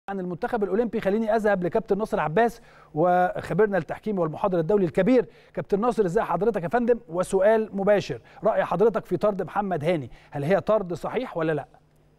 عن المنتخب الاولمبي خليني اذهب لكابتن ناصر عباس وخبيرنا التحكيمي والمحاضر الدولي الكبير كابتن ناصر ازاي حضرتك يا فندم وسؤال مباشر راي حضرتك في طرد محمد هاني هل هي طرد صحيح ولا لا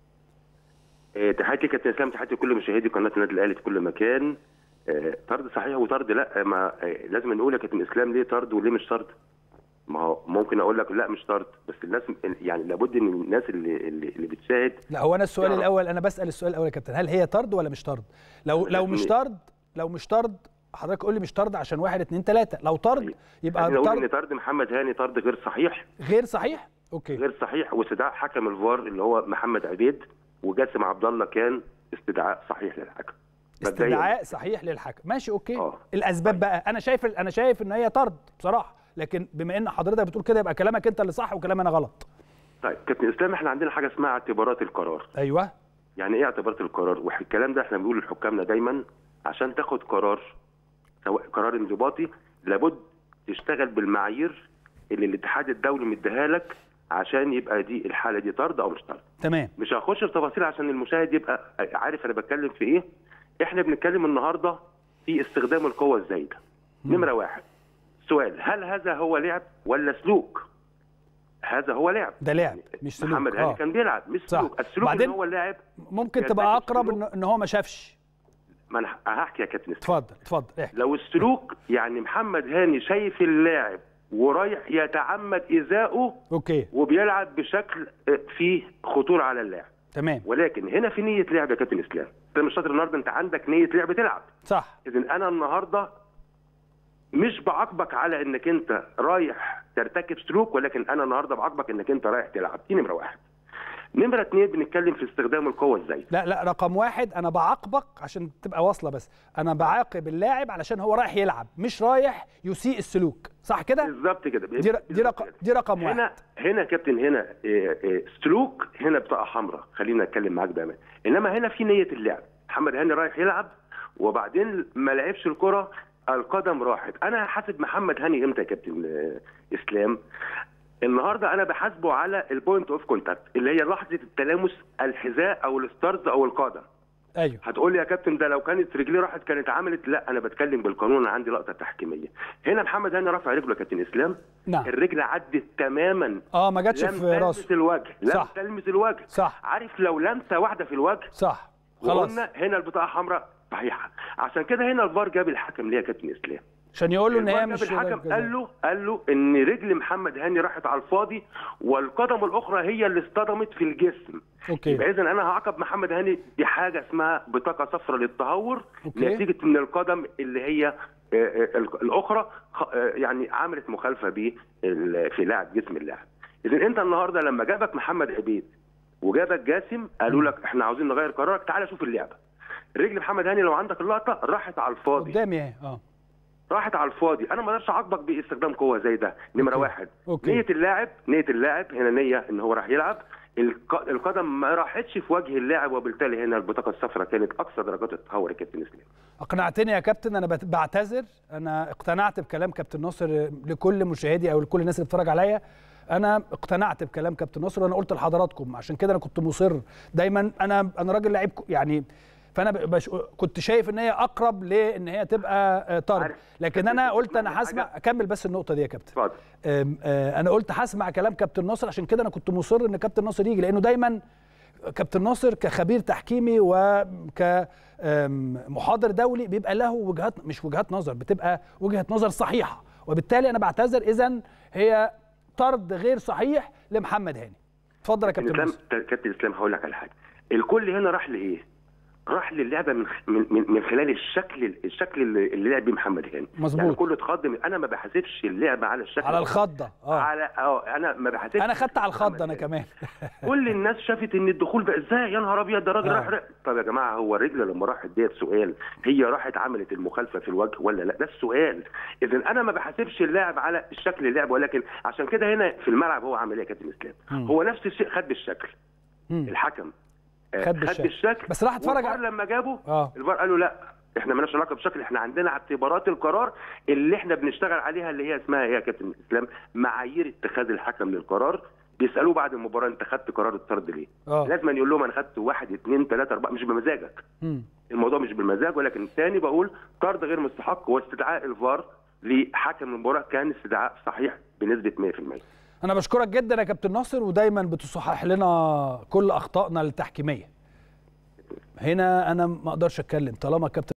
آه، تحياتي كابتن اسلام تحياتي لكل مشاهدي قناه النادي الاهلي في كل مكان آه، طرد صحيح وطرد لا ما آه، لازم نقول يا كابتن اسلام ليه طرد وليه مش طرد ما هو ممكن اقول لك لا مش طرد بس الناس يعني لابد ان الناس اللي اللي, اللي بتشاهد لا هو انا السؤال يعرف. الاول انا بسال السؤال الاول يا كابتن هل هي طرد ولا مش طرد لو لو مش طرد لو مش طرد حضرتك قول لي مش طرد عشان واحد اتنين تلاته لو طرد يبقى خليني اقول ان طرد طرد محمد هاني طرد غير صحيح غير صحيح اوكي غير صحيح واستدعاء حكم الفار اللي هو محمد عبيد وجاسم عبد الله كان استدعاء صحيح للحكم مبدئياً. استدعاء صحيح للحكم ماشي اوكي آه. الاسباب بقى انا شايف انا شايف ان هي طرد بصراحه لكن بما ان حضرتك بتقول كده يبقى كلامك انت اللي صح وكلامي انا غلط طيب كابتن اسلام احنا عندنا حاجه اسمها اعتبارات القرار ايوه يعني ايه اعتبارات القرار والكلام ده احنا بنقول لحكامنا دايما عشان تاخد قرار سواء قرار انضباطي لابد تشتغل بالمعايير اللي الاتحاد الدولي مديها لك عشان يبقى دي الحاله دي طرد او مش طرد تمام مش هخش في تفاصيل عشان المشاهد يبقى عارف انا بتكلم في ايه احنا بنتكلم النهارده في استخدام القوه الزايده نمره واحد سؤال هل هذا هو لعب ولا سلوك هذا هو لعب ده لعب مش سلوك محمد هاني آه. كان بيلعب مش صح. سلوك السلوك بعدين- ان هو اللاعب ممكن كان تبقى فاكر اقرب سلوك. ان ان هو ما شافش ما انا هحكي يا كابتن إسلام. اتفضل اتفضل احكي لو السلوك يعني محمد هاني شايف اللاعب ورايح يتعمد ايذائه اوكي وبيلعب بشكل آه، فيه خطوره على اللاعب تمام ولكن هنا في نيه لعب يا كابتن اسلام انت مش شاطر النهارده انت عندك نيه لعب تلعب صح اذا انا النهارده مش بعاقبك على انك انت رايح ترتكب سلوك ولكن انا النهارده بعاقبك انك انت رايح تلعب دي نمره واحد نمره اثنين بنتكلم في استخدام القوه ازاي لا لا رقم واحد انا بعاقبك عشان تبقى واصله بس انا بعاقب اللاعب علشان هو رايح يلعب مش رايح يسيء السلوك صح كده بالظبط كده دي ر- دي رقم دي رقم واحد هنا هنا يا كابتن هنا إيه، إيه، سلوك هنا بطاقه حمراء خلينا نتكلم معاك بامان انما هنا في نيه اللعب محمد هاني رايح يلعب وبعدين ما لعبش الكره القدم راحت انا هحاسب محمد هاني امتى يا كابتن آه، اسلام النهارده انا بحاسبه على البوينت اوف كونتاكت اللي هي لحظه التلامس الحذاء او الستارز او القدم ايوه هتقول لي يا كابتن ده لو كانت رجليه راحت كانت عملت لا انا بتكلم بالقانون انا عندي لقطه تحكيميه هنا محمد هاني رفع رجله يا كابتن اسلام نعم الرجل عدت تماما اه ما جاتش لم في تلمس راسه الوجه لم صح. تلمس الوجه صح عارف لو لمسه واحده في الوجه صح خلاص وقلنا هنا البطاقه حمراء صحيحه عشان كده هنا الفار جاب الحكم ليه يا كابتن اسلام عشان يقول له ان هي الفار مش جاب الحكم جزاء. قال له قال له ان رجل محمد هاني راحت على الفاضي والقدم الاخرى هي اللي اصطدمت في الجسم اوكي يبقى اذا انا هعاقب محمد هاني بحاجه اسمها بطاقه صفراء للتهور أوكي. نتيجه ان القدم اللي هي آه، آه، الاخرى خ- آه، يعني عملت مخالفه ب في لاعب جسم اللاعب اذا انت النهارده لما جابك محمد عبيد وجابك جاسم قالوا لك احنا عاوزين نغير قرارك تعالى شوف اللعبه رجل محمد هاني لو عندك اللقطه راحت على الفاضي قدامي اهي اه راحت على الفاضي انا ما اقدرش اعاقبك باستخدام قوه زي ده نمره أوكي. واحد أوكي. نيه اللاعب نيه اللاعب هنا نيه ان هو راح يلعب الق- القدم ما راحتش في وجه اللاعب وبالتالي هنا البطاقه الصفراء كانت اقصى درجات التهور يا كابتن اسلام اقنعتني يا كابتن انا بت- بعتذر انا اقتنعت بكلام كابتن ناصر لكل مشاهدي او لكل الناس اللي بتتفرج عليا انا اقتنعت بكلام كابتن ناصر وانا قلت لحضراتكم عشان كده انا كنت مصر دايما انا انا راجل لعيب ك- يعني فانا ب- بش... كنت شايف ان هي اقرب لان هي تبقى آه، طرد عارف. لكن انا قلت انا هسمع اكمل بس النقطه دي يا كابتن اتفضل أم، آه، انا قلت هسمع كلام كابتن ناصر عشان كده انا كنت مصر ان كابتن ناصر يجي لانه دايما كابتن ناصر كخبير تحكيمي وكمحاضر دولي بيبقى له وجهات مش وجهات نظر بتبقى وجهه نظر صحيحه وبالتالي انا بعتذر اذا هي طرد غير صحيح لمحمد هاني اتفضل يا كابتن اسلام ناصر كابتن اسلام هقول لك على حاجه الكل هنا راح لايه؟ راح للعبه من من من, من خلال الشكل الشكل اللي اللي لعب بيه محمد هاني مظبوط. يعني كله اتخض من- انا ما بحاسبش اللعبه على الشكل على الخضه اه على اه انا ما بحاسبش انا خدت على الخضه انا محمد كمان كل الناس شافت ان الدخول بقى ازاي يا نهار ابيض ده راجل آه. راح رق. طب يا جماعه هو الرجل لما راحت ديت سؤال هي راحت عملت المخالفه في الوجه ولا لا ده السؤال اذا انا ما بحاسبش اللاعب على الشكل اللعب ولكن عشان كده هنا في الملعب هو عمل ايه يا كابتن اسلام مم. هو نفس الشيء خد بالشكل مم. الحكم آه، خد بالشكل. بالشكل بس راح اتفرج والفار على- لما جابه اه الفار قالوا لا احنا مالناش علاقه بشكل احنا عندنا اعتبارات القرار اللي احنا بنشتغل عليها اللي هي اسمها ايه يا كابتن اسلام معايير اتخاذ الحكم للقرار بيسالوه بعد المباراه انت خدت قرار الطرد ليه؟ اه لازم يقول لهم انا خدت واحد اثنين ثلاثه اربعه مش بمزاجك مم. الموضوع بالمزاج ولكن تاني بقول طرد غير مستحق واستدعاء الفار لحكم المباراه كان استدعاء صحيح بنسبه 100% انا بشكرك جدا يا كابتن ناصر ودايما بتصحح لنا كل اخطائنا التحكيميه هنا انا ما اقدرش اتكلم طالما كابتن